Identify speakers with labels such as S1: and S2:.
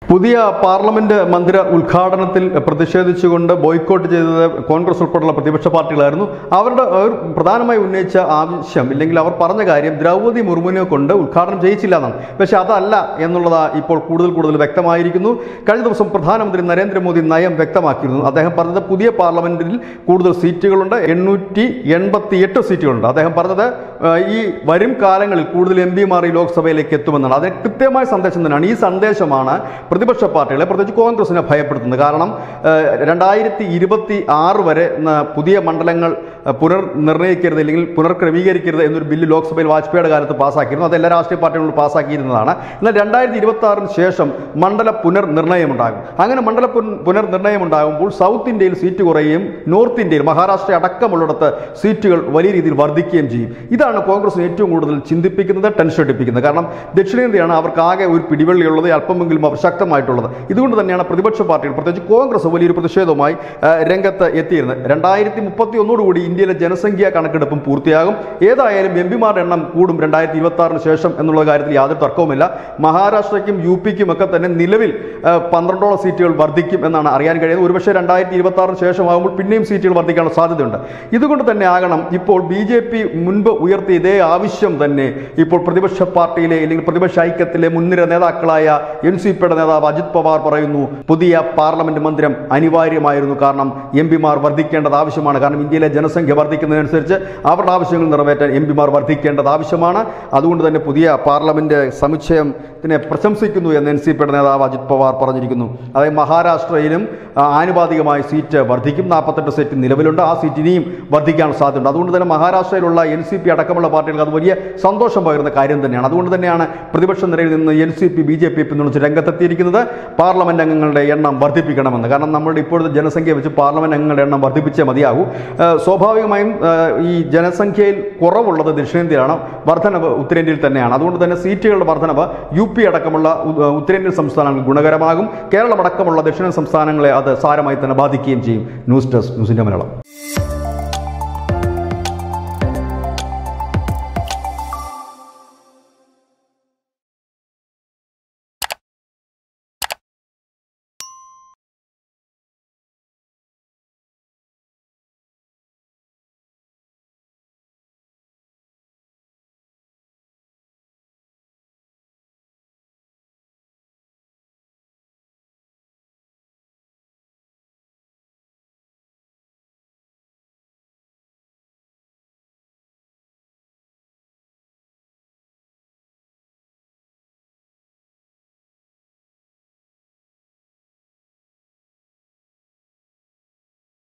S1: പുതിയ parliament മന്ദിര ഉദ്ഘാടനത്തിൽ പ്രതിഷേധിച്ചുകൊണ്ട് boycott ചെയ്തത് കോൺഗ്രസ് ഉൾപ്പെടെയുള്ള പ്രതിപക്ഷ പാർട്ടികളായിരുന്നു അവരുടെ അവർ പ്രധാനമായി ഉന്നയിച്ച ആവശ്യം ഇല്ലെങ്കിൽ അവർ പറഞ്ഞ കാര്യം ദ്രൗപതി മുർമുവിനെ കൊണ്ട് ഉദ്ഘാടനം ചെയ്യിച്ചില്ല എന്നാണ് പക്ഷേ അതല്ല എന്നുള്ളത് ഇപ്പോൾ കൂടുതൽ കൂടുതൽ വ്യക്തമായിരിക്കുന്നു കഴിഞ്ഞ ദിവസം പ്രധാനമന്ത്രി നരേന്ദ്രമോദി നയം വ്യക്തമാക്കിയിരുന്നു അദ്ദേഹം പറഞ്ഞത് പുതിയ പാർലമെന്റിൽ കൂടുതൽ സീറ്റുകളുണ്ട് എണ്ണൂറ്റി എൺപത്തി എട്ട് സീറ്റുകളുണ്ട് അദ്ദേഹം പറഞ്ഞത് ആ, ഈ വരും കാലങ്ങളിൽ കൂടുതൽ എം പിമാർ ഈ ലോക്സഭയിലേക്ക് എത്തുമെന്നാണ് അതിന് കൃത്യമായ സന്ദേശം തന്നെയാണ് ഈ സന്ദേശമാണ് പ്രതിപക്ഷ പാർട്ടികളെ പ്രത്യേകിച്ച് കോൺഗ്രസിനെ ഭയപ്പെടുത്തുന്നത് കാരണം രണ്ടായിരത്തി ഇരുപത്തി ആറ് വരെ ന- പുതിയ മണ്ഡലങ്ങൾ ആ, പുനർനിർണ്ണയിക്കരുത് അല്ലെങ്കിൽ പുനർക്രമീകരിക്കരുത് എന്നൊരു ബില്ല് ലോക്സഭയിൽ വാജ്പേയിയുടെ കാലത്ത് പാസ്സാക്കിയിരുന്നു അത് എല്ലാ രാഷ്ട്രീയ പാർട്ടികളും പാസ്സാക്കിയിരുന്നതാണ് എന്നാൽ രണ്ടായിരത്തി ഇരുപത്തി ആറിന് ശേഷം മണ്ഡല പുനർനിർണ്ണയം ഉണ്ടാകും അങ്ങനെ മണ്ഡല പുൻ- പുനർനിർണ്ണയം ഉണ്ടാകുമ്പോൾ സൗത്ത് ഇന്ത്യയിൽ സീറ്റ് കുറയുകയും നോർത്ത് ഇന്ത്യയിൽ മഹാരാഷ്ട്ര അടക്കമുള്ളിടത്ത് സീറ്റുകൾ വലിയ രീതിയിൽ വർദ്ധിക്കുകയും ചെയ്യും ഇതാണ് കോൺഗ്രസിന് ഏറ്റവും കൂടുതൽ ചിന്തിപ്പിക്കുന്നത് ടെൻഷൻ അടിപ്പിക്കുന്നത് കാരണം ദക്ഷിണേന്ത്യയാണ് അവർക്ക് ആകെ ഒരു പിടിവള്ളിയുള്ളത് അല്പമെങ്കിലും അവർ ശക്തമായിട്ടുള്ളത് ഇതുകൊണ്ട് തന്നെയാണ് പ്രതിപക്ഷ പാർട്ടികൾ പ്രത്യേകിച്ച് കോൺഗ്രസ് വലിയൊരു പ്രതിഷേധവുമായി ആ, രംഗത്ത് എത്തിയിരുന്നത് രണ്ടായിരത്തി മുപ്പത്തി ഒന്നോടുകൂടി ഇന്ത്യയിലെ ജനസംഖ്യാ കണക്കെടുപ്പും പൂർത്തിയാകും ഏതായാലും എം പിമാരുടെ എണ്ണം കൂടും രണ്ടായിരത്തി ഇരുപത്തി ആറിന് ശേഷം എന്നുള്ള കാര്യത്തിൽ യാതൊരു തർക്കവുമില്ല മഹാരാഷ്ട്രയ്ക്കും യു പിക്കും ഒക്കെ തന്നെ നിലവിൽ ആ, പന്ത്രണ്ടോളം സീറ്റുകൾ വർദ്ധിക്കും എന്നാണ് അറിയാൻ കഴിയുന്നത് ഒരുപക്ഷെ രണ്ടായിരത്തി ഇരുപത്തി ആറിന് ശേഷമാകുമ്പോൾ പിന്നെയും സീറ്റുകൾ വർദ്ധിക്കാനുള്ള സാധ്യതയുണ്ട് ഇതുകൊണ്ട് തന്നെ ആകണം ഇപ്പോൾ ബി ജെ പി മുൻപ് ഉയർത്തിയ ഇതേ ആവശ്യം തന്നെ ഇപ്പോൾ പ്രതിപക്ഷ പാർട്ടിയിലെ അല്ലെങ്കിൽ പ്രതിപക്ഷ ഐക്യത്തിലെ മുൻനിര നേതാക്കളായ എൻ സി പിയുടെ നേതാവ് അജിത് പവാർ പറയുന്നു പുതിയ പാർലമെന്റ് മന്ദിരം അനിവാര്യമായിരുന്നു കാരണം എം പിമാർ വർദ്ധിക്കേണ്ടത് ആവശ്യമാണ് കാരണം ഇന്ത്യയിലെ ജനസംഖ്യ വർദ്ധിക്കുന്നതിനനുസരിച്ച് അവരുടെ ആവശ്യങ്ങൾ നിറവേറ്റാൻ എം പിമാർ വർദ്ധിക്കേണ്ടത് ആവശ്യമാണ് അതുകൊണ്ട് തന്നെ പുതിയ പാർലമെന്റ് സമുച്ചയത്തിനെ പ്രശംസിക്കുന്നു എന്ന് എൻ സി പിയുടെ നേതാവ് അജിത് പവാർ പറഞ്ഞിരിക്കുന്നു അതായത് മഹാരാഷ്ട്രയിലും ആ, ആനുപാതികമായി സീറ്റ് വർദ്ധിക്കും നാൽപ്പത്തെട്ട് സീറ്റ് നിലവിലുണ്ട് ആ സീറ്റ് ഇനിയും വർദ്ധിക്കാൻ സാധ്യതയുണ്ട് അതുകൊണ്ട് തന്നെ മഹാരാഷ്ട്രയിലുള്ള എൻ സി പി അടക്കമുള്ള പാർട്ടികൾക്ക് അത് വലിയ സന്തോഷം പകരുന്ന കാര്യം തന്നെയാണ് അതുകൊണ്ട് തന്നെയാണ് പ്രതിപക്ഷ നിരയിൽ നിന്ന് N C P B J P പിന്തുണച്ച് രംഗത്തെത്തിയിരിക്കുന്നത് പാർലമെന്റ് അംഗങ്ങളുടെ എണ്ണം വർദ്ധിപ്പിക്കണമെന്ന് കാരണം നമ്മുടെ ഇപ്പോഴത്തെ ജനസംഖ്യ വെച്ച് പാർലമെന്റ് അംഗങ്ങളുടെ എണ്ണം വർദ്ധിപ്പിച്ചേ മതിയാകൂ ആ, സ്വാഭാവികമായും ആ, ഈ ജനസംഖ്യയിൽ കുറവുള്ളത് ദക്ഷിണേന്ത്യയിലാണ് വർധനവ് ഉത്തരേന്ത്യയിൽ തന്നെയാണ് അതുകൊണ്ട് തന്നെ സീറ്റുകളുടെ വർധനവ് യു പി അടക്കമുള്ള ഉ- ഉത്തരേന്ത്യൻ സംസ്ഥാനങ്ങൾക്ക് ഗുണകരമാകും കേരളം അടക്കമുള്ള ദക്ഷിണ സംസ്ഥാനങ്ങളെ അത് സാരമായി തന്നെ ബാധിക്കുകയും ചെയ്യും ന്യൂസ് ഡെസ്ക് ന്യൂസിന്റെ മലയാളം